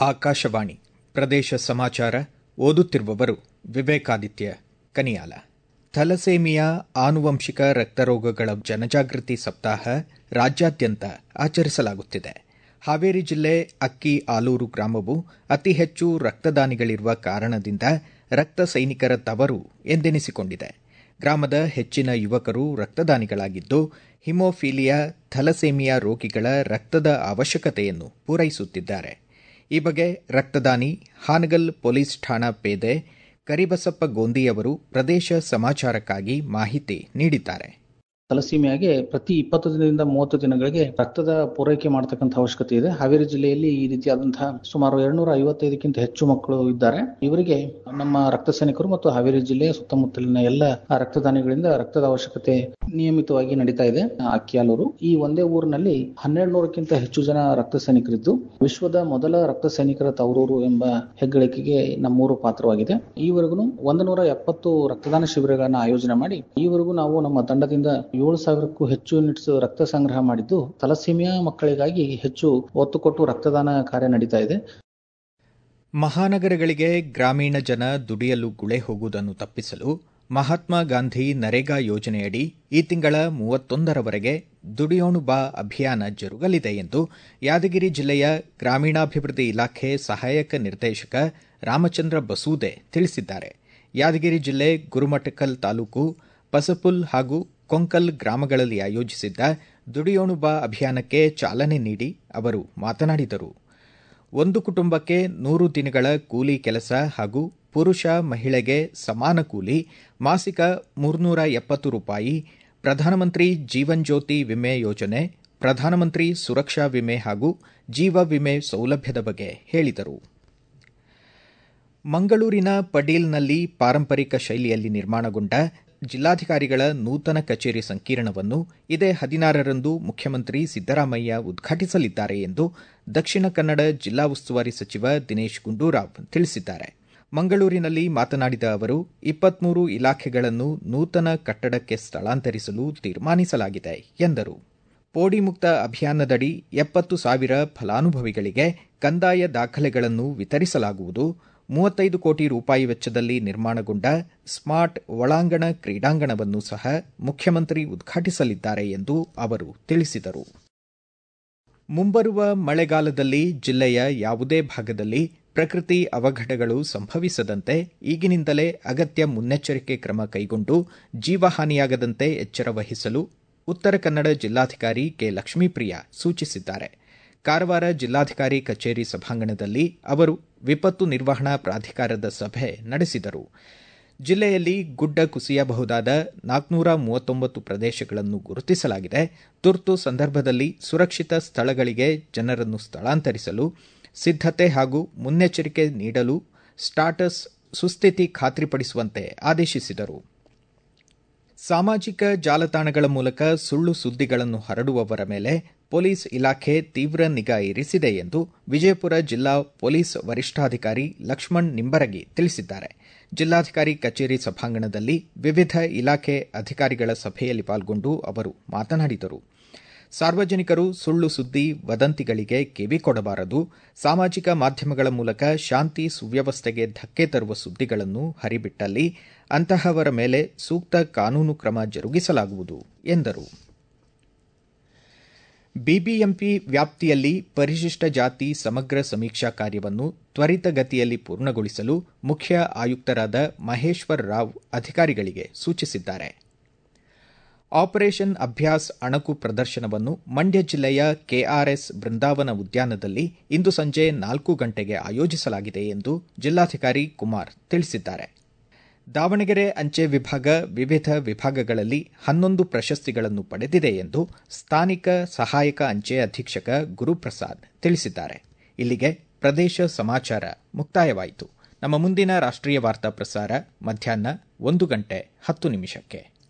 ಆಕಾಶವಾಣಿ ಪ್ರದೇಶ ಸಮಾಚಾರ ಓದುತ್ತಿರುವವರು ವಿವೇಕಾದಿತ್ಯ ಕನಿಯಾಲ ಥಲಸೇಮಿಯಾ ಆನುವಂಶಿಕ ರಕ್ತರೋಗಗಳ ಜನಜಾಗೃತಿ ಸಪ್ತಾಹ ರಾಜ್ಯಾದ್ಯಂತ ಆಚರಿಸಲಾಗುತ್ತಿದೆ ಹಾವೇರಿ ಜಿಲ್ಲೆ ಅಕ್ಕಿ ಆಲೂರು ಗ್ರಾಮವು ಅತಿ ಹೆಚ್ಚು ರಕ್ತದಾನಿಗಳಿರುವ ಕಾರಣದಿಂದ ರಕ್ತ ಸೈನಿಕರ ತವರು ಎಂದೆನಿಸಿಕೊಂಡಿದೆ ಗ್ರಾಮದ ಹೆಚ್ಚಿನ ಯುವಕರು ರಕ್ತದಾನಿಗಳಾಗಿದ್ದು ಹಿಮೋಫೀಲಿಯಾ ಥಲಸೇಮಿಯಾ ರೋಗಿಗಳ ರಕ್ತದ ಅವಶ್ಯಕತೆಯನ್ನು ಪೂರೈಸುತ್ತಿದ್ದಾರೆ ಈ ಬಗ್ಗೆ ರಕ್ತದಾನಿ ಹಾನಗಲ್ ಪೊಲೀಸ್ ಠಾಣಾ ಪೇದೆ ಕರಿಬಸಪ್ಪ ಗೋಂದಿಯವರು ಪ್ರದೇಶ ಸಮಾಚಾರಕ್ಕಾಗಿ ಮಾಹಿತಿ ನೀಡಿದ್ದಾರೆ ತಲಸೀಮಿಯಾಗೆ ಪ್ರತಿ ಇಪ್ಪತ್ತು ದಿನದಿಂದ ಮೂವತ್ತು ದಿನಗಳಿಗೆ ರಕ್ತದ ಪೂರೈಕೆ ಮಾಡತಕ್ಕಂಥ ಅವಶ್ಯಕತೆ ಇದೆ ಹಾವೇರಿ ಜಿಲ್ಲೆಯಲ್ಲಿ ಈ ರೀತಿಯಾದಂತಹ ಸುಮಾರು ಎರಡ್ನೂರ ಐವತ್ತೈದಕ್ಕಿಂತ ಹೆಚ್ಚು ಮಕ್ಕಳು ಇದ್ದಾರೆ ಇವರಿಗೆ ನಮ್ಮ ರಕ್ತ ಸೈನಿಕರು ಮತ್ತು ಹಾವೇರಿ ಜಿಲ್ಲೆಯ ಸುತ್ತಮುತ್ತಲಿನ ಎಲ್ಲ ರಕ್ತದಾನಿಗಳಿಂದ ರಕ್ತದ ಅವಶ್ಯಕತೆ ನಿಯಮಿತವಾಗಿ ನಡೀತಾ ಇದೆ ಅಕ್ಕಿಯಾಲೂರು ಈ ಒಂದೇ ಊರಿನಲ್ಲಿ ಹನ್ನೆರಡು ನೂರಕ್ಕಿಂತ ಹೆಚ್ಚು ಜನ ರಕ್ತ ಸೈನಿಕರಿದ್ದು ವಿಶ್ವದ ಮೊದಲ ರಕ್ತ ಸೈನಿಕರ ತವರೂರು ಎಂಬ ಹೆಗ್ಗಳಿಕೆಗೆ ನಮ್ಮೂರು ಪಾತ್ರವಾಗಿದೆ ಈವರೆಗೂ ಒಂದು ನೂರ ಎಪ್ಪತ್ತು ರಕ್ತದಾನ ಶಿಬಿರಗಳನ್ನ ಆಯೋಜನೆ ಮಾಡಿ ಈವರೆಗೂ ನಾವು ನಮ್ಮ ತಂಡದಿಂದ ಏಳು ಸಾವಿರಕ್ಕೂ ಹೆಚ್ಚು ಯೂನಿಟ್ಸ್ ರಕ್ತ ಸಂಗ್ರಹ ಮಾಡಿದ್ದು ತಲಸೀಮಿಯಾ ಮಕ್ಕಳಿಗಾಗಿ ಹೆಚ್ಚು ಒತ್ತು ಕೊಟ್ಟು ರಕ್ತದಾನ ಕಾರ್ಯ ನಡೀತಾ ಇದೆ ಮಹಾನಗರಗಳಿಗೆ ಗ್ರಾಮೀಣ ಜನ ದುಡಿಯಲು ಗುಳೆ ಹೋಗುವುದನ್ನು ತಪ್ಪಿಸಲು ಮಹಾತ್ಮ ಗಾಂಧಿ ನರೇಗಾ ಯೋಜನೆಯಡಿ ಈ ತಿಂಗಳ ಮೂವತ್ತೊಂದರವರೆಗೆ ದುಡಿಯೋಣು ಬಾ ಅಭಿಯಾನ ಜರುಗಲಿದೆ ಎಂದು ಯಾದಗಿರಿ ಜಿಲ್ಲೆಯ ಗ್ರಾಮೀಣಾಭಿವೃದ್ಧಿ ಇಲಾಖೆ ಸಹಾಯಕ ನಿರ್ದೇಶಕ ರಾಮಚಂದ್ರ ಬಸೂದೆ ತಿಳಿಸಿದ್ದಾರೆ ಯಾದಗಿರಿ ಜಿಲ್ಲೆ ಗುರುಮಠಕಲ್ ತಾಲೂಕು ಪಸಪುಲ್ ಹಾಗೂ ಕೊಂಕಲ್ ಗ್ರಾಮಗಳಲ್ಲಿ ಆಯೋಜಿಸಿದ್ದ ದುಡಿಯೋಣು ಬಾ ಅಭಿಯಾನಕ್ಕೆ ಚಾಲನೆ ನೀಡಿ ಅವರು ಮಾತನಾಡಿದರು ಒಂದು ಕುಟುಂಬಕ್ಕೆ ನೂರು ದಿನಗಳ ಕೂಲಿ ಕೆಲಸ ಹಾಗೂ ಪುರುಷ ಮಹಿಳೆಗೆ ಸಮಾನ ಕೂಲಿ ಮಾಸಿಕ ಮೂರ್ನೂರ ಎಪ್ಪತ್ತು ರೂಪಾಯಿ ಪ್ರಧಾನಮಂತ್ರಿ ಜೀವನ್ ಜ್ಯೋತಿ ವಿಮೆ ಯೋಜನೆ ಪ್ರಧಾನಮಂತ್ರಿ ಸುರಕ್ಷಾ ವಿಮೆ ಹಾಗೂ ಜೀವ ವಿಮೆ ಸೌಲಭ್ಯದ ಬಗ್ಗೆ ಹೇಳಿದರು ಮಂಗಳೂರಿನ ಪಡೀಲ್ನಲ್ಲಿ ಪಾರಂಪರಿಕ ಶೈಲಿಯಲ್ಲಿ ನಿರ್ಮಾಣಗೊಂಡ ಜಿಲ್ಲಾಧಿಕಾರಿಗಳ ನೂತನ ಕಚೇರಿ ಸಂಕೀರ್ಣವನ್ನು ಇದೇ ಹದಿನಾರರಂದು ಮುಖ್ಯಮಂತ್ರಿ ಸಿದ್ದರಾಮಯ್ಯ ಉದ್ಘಾಟಿಸಲಿದ್ದಾರೆ ಎಂದು ದಕ್ಷಿಣ ಕನ್ನಡ ಜಿಲ್ಲಾ ಉಸ್ತುವಾರಿ ಸಚಿವ ದಿನೇಶ್ ಗುಂಡೂರಾವ್ ತಿಳಿಸಿದ್ದಾರೆ ಮಂಗಳೂರಿನಲ್ಲಿ ಮಾತನಾಡಿದ ಅವರು ಇಪ್ಪತ್ಮೂರು ಇಲಾಖೆಗಳನ್ನು ನೂತನ ಕಟ್ಟಡಕ್ಕೆ ಸ್ಥಳಾಂತರಿಸಲು ತೀರ್ಮಾನಿಸಲಾಗಿದೆ ಎಂದರು ಪೋಡಿ ಮುಕ್ತ ಅಭಿಯಾನದಡಿ ಎಪ್ಪತ್ತು ಸಾವಿರ ಫಲಾನುಭವಿಗಳಿಗೆ ಕಂದಾಯ ದಾಖಲೆಗಳನ್ನು ವಿತರಿಸಲಾಗುವುದು ಮೂವತ್ತೈದು ಕೋಟಿ ರೂಪಾಯಿ ವೆಚ್ಚದಲ್ಲಿ ನಿರ್ಮಾಣಗೊಂಡ ಸ್ಮಾರ್ಟ್ ಒಳಾಂಗಣ ಕ್ರೀಡಾಂಗಣವನ್ನು ಸಹ ಮುಖ್ಯಮಂತ್ರಿ ಉದ್ಘಾಟಿಸಲಿದ್ದಾರೆ ಎಂದು ಅವರು ತಿಳಿಸಿದರು ಮುಂಬರುವ ಮಳೆಗಾಲದಲ್ಲಿ ಜಿಲ್ಲೆಯ ಯಾವುದೇ ಭಾಗದಲ್ಲಿ ಪ್ರಕೃತಿ ಅವಘಡಗಳು ಸಂಭವಿಸದಂತೆ ಈಗಿನಿಂದಲೇ ಅಗತ್ಯ ಮುನ್ನೆಚ್ಚರಿಕೆ ಕ್ರಮ ಕೈಗೊಂಡು ಜೀವಹಾನಿಯಾಗದಂತೆ ಎಚ್ಚರ ವಹಿಸಲು ಉತ್ತರ ಕನ್ನಡ ಜಿಲ್ಲಾಧಿಕಾರಿ ಕೆ ಲಕ್ಷ್ಮೀಪ್ರಿಯ ಸೂಚಿಸಿದ್ದಾರೆ ಕಾರವಾರ ಜಿಲ್ಲಾಧಿಕಾರಿ ಕಚೇರಿ ಸಭಾಂಗಣದಲ್ಲಿ ಅವರು ವಿಪತ್ತು ನಿರ್ವಹಣಾ ಪ್ರಾಧಿಕಾರದ ಸಭೆ ನಡೆಸಿದರು ಜಿಲ್ಲೆಯಲ್ಲಿ ಗುಡ್ಡ ಕುಸಿಯಬಹುದಾದ ನಾಲ್ಕುನೂರ ಮೂವತ್ತೊಂಬತ್ತು ಪ್ರದೇಶಗಳನ್ನು ಗುರುತಿಸಲಾಗಿದೆ ತುರ್ತು ಸಂದರ್ಭದಲ್ಲಿ ಸುರಕ್ಷಿತ ಸ್ಥಳಗಳಿಗೆ ಜನರನ್ನು ಸ್ಥಳಾಂತರಿಸಲು ಸಿದ್ದತೆ ಹಾಗೂ ಮುನ್ನೆಚ್ಚರಿಕೆ ನೀಡಲು ಸ್ಟಾಟಸ್ ಸುಸ್ಥಿತಿ ಖಾತ್ರಿಪಡಿಸುವಂತೆ ಆದೇಶಿಸಿದರು ಸಾಮಾಜಿಕ ಜಾಲತಾಣಗಳ ಮೂಲಕ ಸುಳ್ಳು ಸುದ್ದಿಗಳನ್ನು ಹರಡುವವರ ಮೇಲೆ ಪೊಲೀಸ್ ಇಲಾಖೆ ತೀವ್ರ ನಿಗಾ ಇರಿಸಿದೆ ಎಂದು ವಿಜಯಪುರ ಜಿಲ್ಲಾ ಪೊಲೀಸ್ ವರಿಷ್ಠಾಧಿಕಾರಿ ಲಕ್ಷ್ಮಣ್ ನಿಂಬರಗಿ ತಿಳಿಸಿದ್ದಾರೆ ಜಿಲ್ಲಾಧಿಕಾರಿ ಕಚೇರಿ ಸಭಾಂಗಣದಲ್ಲಿ ವಿವಿಧ ಇಲಾಖೆ ಅಧಿಕಾರಿಗಳ ಸಭೆಯಲ್ಲಿ ಪಾಲ್ಗೊಂಡು ಅವರು ಮಾತನಾಡಿದರು ಸಾರ್ವಜನಿಕರು ಸುಳ್ಳು ಸುದ್ದಿ ವದಂತಿಗಳಿಗೆ ಕಿವಿ ಕೊಡಬಾರದು ಸಾಮಾಜಿಕ ಮಾಧ್ಯಮಗಳ ಮೂಲಕ ಶಾಂತಿ ಸುವ್ಯವಸ್ಥೆಗೆ ಧಕ್ಕೆ ತರುವ ಸುದ್ದಿಗಳನ್ನು ಹರಿಬಿಟ್ಟಲ್ಲಿ ಅಂತಹವರ ಮೇಲೆ ಸೂಕ್ತ ಕಾನೂನು ಕ್ರಮ ಜರುಗಿಸಲಾಗುವುದು ಎಂದರು ಬಿಬಿಎಂಪಿ ವ್ಯಾಪ್ತಿಯಲ್ಲಿ ಪರಿಶಿಷ್ಟ ಜಾತಿ ಸಮಗ್ರ ಸಮೀಕ್ಷಾ ಕಾರ್ಯವನ್ನು ತ್ವರಿತಗತಿಯಲ್ಲಿ ಪೂರ್ಣಗೊಳಿಸಲು ಮುಖ್ಯ ಆಯುಕ್ತರಾದ ಮಹೇಶ್ವರ್ ರಾವ್ ಅಧಿಕಾರಿಗಳಿಗೆ ಸೂಚಿಸಿದ್ದಾರೆ ಆಪರೇಷನ್ ಅಭ್ಯಾಸ್ ಅಣಕು ಪ್ರದರ್ಶನವನ್ನು ಮಂಡ್ಯ ಜಿಲ್ಲೆಯ ಕೆಆರ್ಎಸ್ ಬೃಂದಾವನ ಉದ್ಯಾನದಲ್ಲಿ ಇಂದು ಸಂಜೆ ನಾಲ್ಕು ಗಂಟೆಗೆ ಆಯೋಜಿಸಲಾಗಿದೆ ಎಂದು ಜಿಲ್ಲಾಧಿಕಾರಿ ಕುಮಾರ್ ತಿಳಿಸಿದ್ದಾರೆ ದಾವಣಗೆರೆ ಅಂಚೆ ವಿಭಾಗ ವಿವಿಧ ವಿಭಾಗಗಳಲ್ಲಿ ಹನ್ನೊಂದು ಪ್ರಶಸ್ತಿಗಳನ್ನು ಪಡೆದಿದೆ ಎಂದು ಸ್ಥಾನಿಕ ಸಹಾಯಕ ಅಂಚೆ ಅಧೀಕ್ಷಕ ಗುರುಪ್ರಸಾದ್ ತಿಳಿಸಿದ್ದಾರೆ ಇಲ್ಲಿಗೆ ಪ್ರದೇಶ ಸಮಾಚಾರ ಮುಕ್ತಾಯವಾಯಿತು ನಮ್ಮ ಮುಂದಿನ ರಾಷ್ಟ್ರೀಯ ವಾರ್ತಾ ಪ್ರಸಾರ ಮಧ್ಯಾಹ್ನ ಒಂದು ಗಂಟೆ ಹತ್ತು ನಿಮಿಷಕ್ಕೆ